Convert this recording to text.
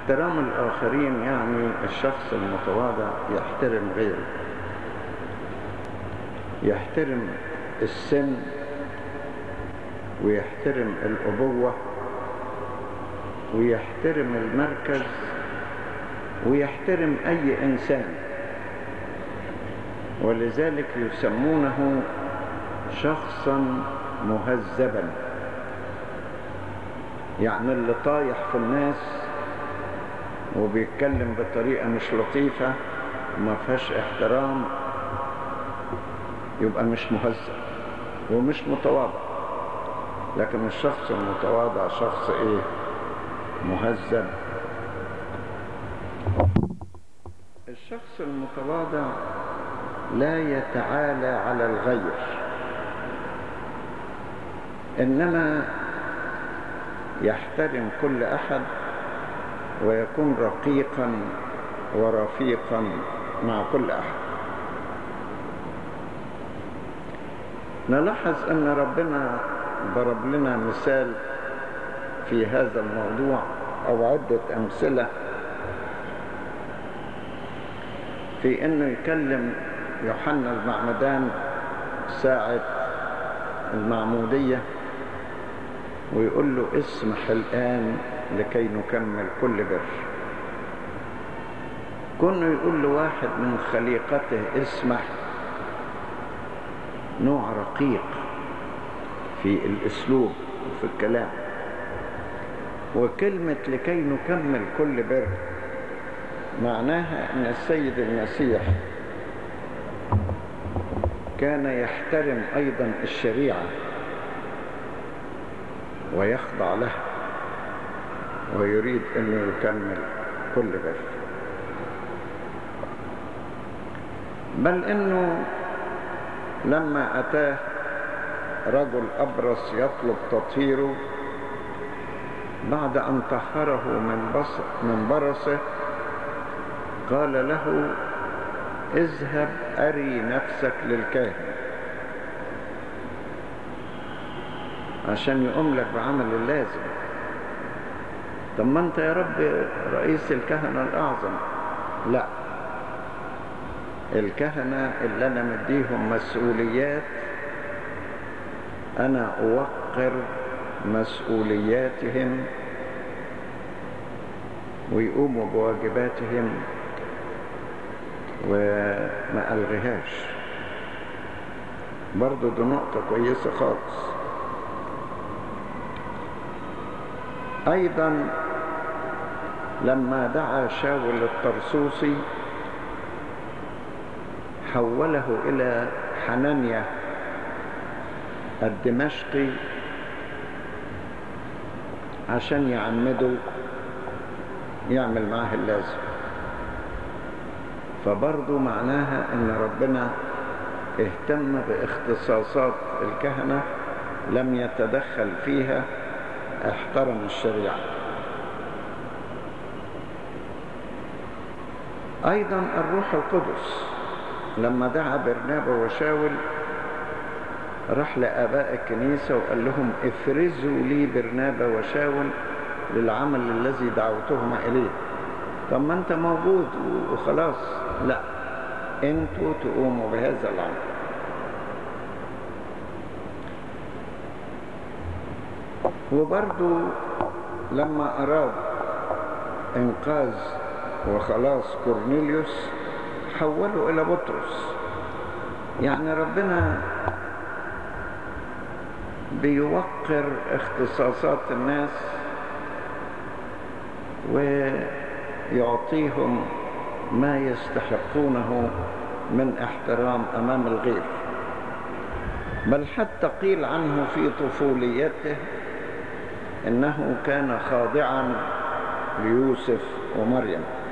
احترام الآخرين يعني الشخص المتواضع يحترم غيره يحترم السن ويحترم الأبوة ويحترم المركز ويحترم أي إنسان ولذلك يسمونه شخصا مهذبا يعني اللي طايح في الناس وبيتكلم بطريقة مش لطيفة وما فيهاش احترام يبقى مش مهذب ومش متواضع لكن الشخص المتواضع شخص ايه مهذب الشخص المتواضع لا يتعالى على الغير انما يحترم كل احد ويكون رقيقا ورفيقا مع كل احد نلاحظ ان ربنا ضرب لنا مثال في هذا الموضوع او عده امثله في انه يكلم يوحنا المعمدان ساعه المعموديه ويقول له اسمح الان لكي نكمل كل بر كونه يقول له واحد من خليقته اسمح نوع رقيق في الاسلوب وفي الكلام وكلمة لكي نكمل كل بر معناها ان السيد المسيح كان يحترم ايضا الشريعة ويخضع لها ويريد انه يكمل كل بر بل انه لما اتاه رجل ابرص يطلب تطهيره بعد ان طهره من بص من برصه قال له اذهب اري نفسك للكاهن عشان يقوم لك بعمل اللازم طب ما انت يا رب رئيس الكهنه الاعظم لا الكهنة اللي أنا مديهم مسؤوليات أنا أوقر مسؤولياتهم ويقوموا بواجباتهم وما ألغيهاش برضو دي نقطة كويسة خالص أيضا لما دعا شاول الطرسوسي حوله إلى حنانيا الدمشقي عشان يعمده يعمل معاه اللازم فبرضو معناها ان ربنا اهتم باختصاصات الكهنة لم يتدخل فيها احترم الشريعة ايضا الروح القدس لما دعا برنابا وشاول راح لآباء الكنيسة وقال لهم افرزوا لي برنابا وشاول للعمل الذي دعوتهما إليه طب ما أنت موجود وخلاص لا أنتوا تقوموا بهذا العمل وبرضو لما أراد إنقاذ وخلاص كورنيليوس حوله إلى بطرس يعني ربنا بيوقر اختصاصات الناس ويعطيهم ما يستحقونه من احترام أمام الغير بل حتى قيل عنه في طفوليته إنه كان خاضعا ليوسف ومريم